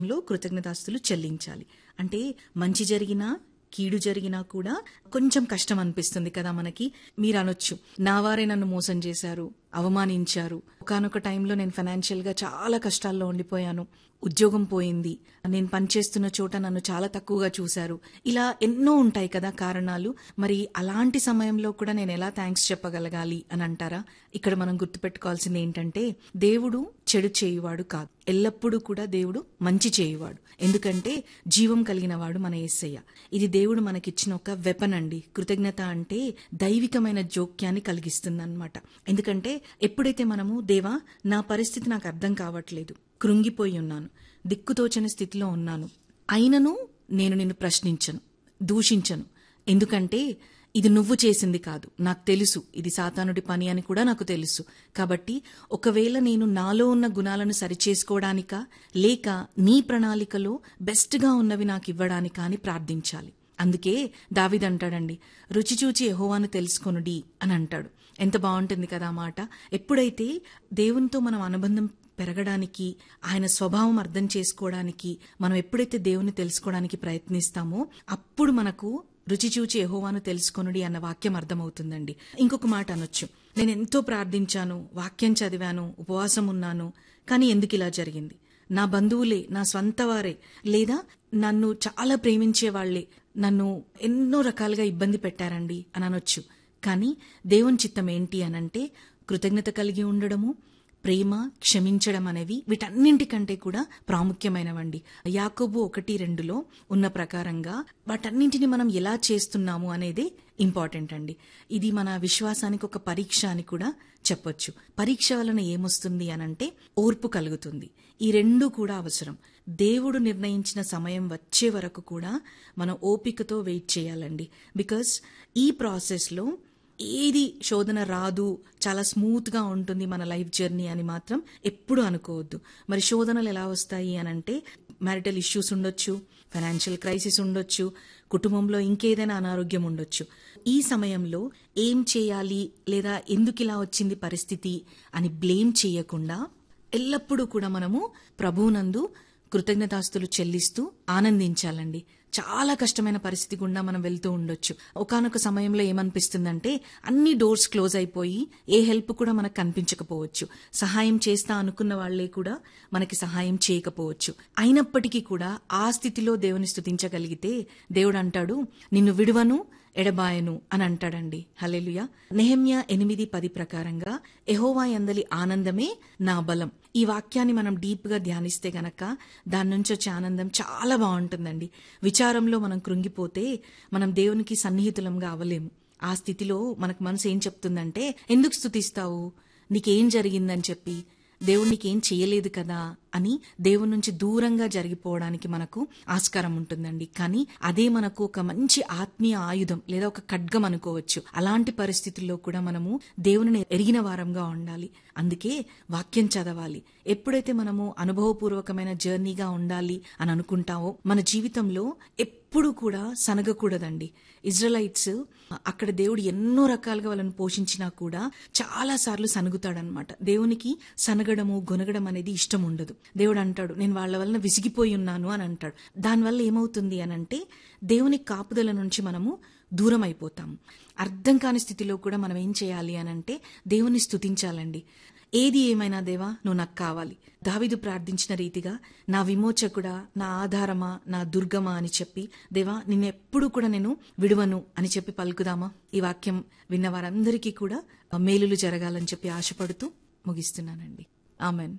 లో కృతజ్ఞతాస్తులు చెల్లించాలి అంటే మంచి జరిగినా కీడు జరిగినా కూడా కొంచెం కష్టం అనిపిస్తుంది కదా మనకి మీరు అనొచ్చు నా వారే నన్ను మోసం చేశారు అవమానించారు ఒకనొక టైంలో నేను ఫైనాన్షియల్ గా చాలా కష్టాల్లో ఉండిపోయాను ఉద్యోగం పోయింది నేను పనిచేస్తున్న చోట నన్ను చాలా తక్కువగా చూశారు ఇలా ఎన్నో ఉంటాయి కదా కారణాలు మరి అలాంటి సమయంలో కూడా నేను ఎలా థ్యాంక్స్ చెప్పగలగాలి అని అంటారా ఇక్కడ మనం గుర్తుపెట్టుకోవాల్సింది ఏంటంటే దేవుడు చెడు చేయువాడు కాదు ఎల్లప్పుడూ కూడా దేవుడు మంచి చేయువాడు ఎందుకంటే జీవం కలిగిన వాడు మన యేసయ్య ఇది దేవుడు మనకిచ్చిన ఒక వెపన్ అండి కృతజ్ఞత అంటే దైవికమైన జోక్యాన్ని కలిగిస్తుంది అనమాట ఎందుకంటే ఎప్పుడైతే మనము దేవా నా పరిస్థితి నాకు అర్థం కావట్లేదు కృంగిపోయి ఉన్నాను దిక్కుతోచని స్థితిలో ఉన్నాను అయినను నేను నిన్ను ప్రశ్నించను దూషించను ఎందుకంటే ఇది నువ్వు చేసింది కాదు నాకు తెలుసు ఇది సాతానుడి పని అని కూడా నాకు తెలుసు కాబట్టి ఒకవేళ నేను నాలో ఉన్న గుణాలను సరిచేసుకోవడానికా లేక నీ ప్రణాళికలో బెస్ట్గా ఉన్నవి నాకు ఇవ్వడానికా అని ప్రార్థించాలి అందుకే దావిదంటాడండి రుచి చూచి ఎహోవాను తెలుసుకొనుడి అని అంటాడు ఎంత బాగుంటుంది కదా ఆ మాట ఎప్పుడైతే దేవునితో మనం అనుబంధం పెరగడానికి ఆయన స్వభావం అర్థం చేసుకోవడానికి మనం ఎప్పుడైతే దేవుని తెలుసుకోవడానికి ప్రయత్నిస్తామో అప్పుడు మనకు రుచి చూచి ఎహోవాను తెలుసుకొనుడి అన్న వాక్యం అర్థమవుతుందండి ఇంకొక మాట అనొచ్చు నేను ఎంతో ప్రార్థించాను వాక్యం చదివాను ఉపవాసం ఉన్నాను కానీ ఎందుకు ఇలా జరిగింది నా బంధువులే నా స్వంత వారే లేదా నన్ను చాలా ప్రేమించే వాళ్లే నన్ను ఎన్నో రకాలుగా ఇబ్బంది పెట్టారండి అని అనొచ్చు కానీ దేవుని చిత్తం ఏంటి అనంటే కృతజ్ఞత కలిగి ఉండడము ప్రేమ క్షమించడం అనేవి వీటన్నింటికంటే కూడా ప్రాముఖ్యమైనవండి యాకోబు ఒకటి రెండులో ఉన్న ప్రకారంగా వాటన్నింటిని మనం ఎలా చేస్తున్నాము అనేది ఇంపార్టెంట్ అండి ఇది మన విశ్వాసానికి ఒక పరీక్ష అని కూడా చెప్పొచ్చు పరీక్ష వలన ఏమొస్తుంది అనంటే ఓర్పు కలుగుతుంది ఈ రెండు కూడా అవసరం దేవుడు నిర్ణయించిన సమయం వచ్చే వరకు కూడా మనం ఓపికతో వెయిట్ చేయాలండి బికాస్ ఈ ప్రాసెస్లో ఏది శోధన రాదు చాలా స్మూత్ గా ఉంటుంది మన లైఫ్ జర్నీ అని మాత్రం ఎప్పుడు అనుకోవద్దు మరి శోధనలు ఎలా వస్తాయి అని అంటే మ్యారిటల్ ఇష్యూస్ ఉండొచ్చు ఫైనాన్షియల్ క్రైసిస్ ఉండొచ్చు కుటుంబంలో ఇంకేదైనా అనారోగ్యం ఉండొచ్చు ఈ సమయంలో ఏం చేయాలి లేదా ఎందుకు ఇలా వచ్చింది పరిస్థితి అని బ్లేమ్ చేయకుండా ఎల్లప్పుడూ కూడా మనము ప్రభువునందు కృతజ్ఞతాస్తులు చెల్లిస్తూ ఆనందించాలండి చాలా కష్టమైన పరిస్థితి గుండా మనం వెళ్తూ ఉండొచ్చు ఒకనొక సమయంలో ఏమనిపిస్తుందంటే అన్ని డోర్స్ క్లోజ్ అయిపోయి ఏ హెల్ప్ కూడా మనకు కనిపించకపోవచ్చు సహాయం చేస్తా అనుకున్న వాళ్లే కూడా మనకి సహాయం చేయకపోవచ్చు అయినప్పటికీ కూడా ఆ స్థితిలో దేవుని స్థుతించగలిగితే దేవుడు అంటాడు నిన్ను విడువను ఎడబాయను అని అంటాడండి హలెలుయ నెహమ్య ఎనిమిది పది ప్రకారంగా ఎహోవా ఎందలి ఆనందమే నా బలం ఈ వాక్యాన్ని మనం డీప్ గా ధ్యానిస్తే గనక దాని నుంచి వచ్చే ఆనందం చాలా బాగుంటుందండి విచారంలో మనం కృంగిపోతే మనం దేవునికి సన్నిహితులంగా అవ్వలేము ఆ స్థితిలో మనకు మనసు ఏం చెప్తుందంటే ఎందుకు స్థుతిస్తావు నీకేం జరిగిందని చెప్పి దేవుడు నీకేం చేయలేదు కదా అని దేవుని నుంచి దూరంగా జరిగిపోవడానికి మనకు ఆస్కారం ఉంటుందండి కానీ అదే మనకు ఒక మంచి ఆత్మీయ ఆయుధం లేదా ఒక ఖడ్గం అనుకోవచ్చు అలాంటి పరిస్థితుల్లో కూడా మనము దేవుని ఎరిగిన వారంగా ఉండాలి అందుకే వాక్యం చదవాలి ఎప్పుడైతే మనము అనుభవపూర్వకమైన జర్నీగా ఉండాలి అని అనుకుంటామో మన జీవితంలో ఎప్పుడు కూడా సనగకూడదండి ఇజ్రాలైట్స్ అక్కడ దేవుడు ఎన్నో రకాలుగా వాళ్ళని పోషించినా కూడా చాలా సార్లు సనుగుతాడనమాట దేవునికి సనగడము గొనగడం అనేది ఇష్టం ఉండదు దేవుడు అంటాడు నేను వాళ్ళ వలన విసిగిపోయి ఉన్నాను అని అంటాడు దానివల్ల ఏమవుతుంది అని అంటే దేవుని కాపుదల నుంచి మనము దూరం అయిపోతాము అర్థం కాని స్థితిలో కూడా మనం ఏం చేయాలి అని అంటే దేవుని స్థుతించాలండి ఏది ఏమైనా దేవా నువ్వు నాకు కావాలి దావిదు ప్రార్థించిన రీతిగా నా విమోచకుడా నా ఆధారమా నా దుర్గమా అని చెప్పి దేవా నిన్నెప్పుడు కూడా నేను విడువను అని చెప్పి పలుకుదామా ఈ వాక్యం విన్న వారందరికీ కూడా మేలులు జరగాలని చెప్పి ఆశపడుతూ ముగిస్తున్నానండి ఆమెన్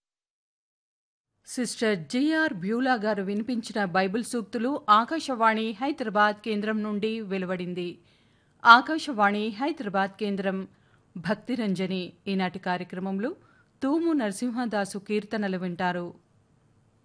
సిస్టర్ జిఆర్ బ్యూలా గారు వినిపించిన బైబిల్ సూక్తులు ఆకాశవాణి హైదరాబాద్ కేంద్రం నుండి వెలువడింది ఆకాశవాణి హైదరాబాద్ కేంద్రం భక్తిరంజని ఈనాటి కార్యక్రమంలో తూము నరసింహదాసు కీర్తనలు వింటారు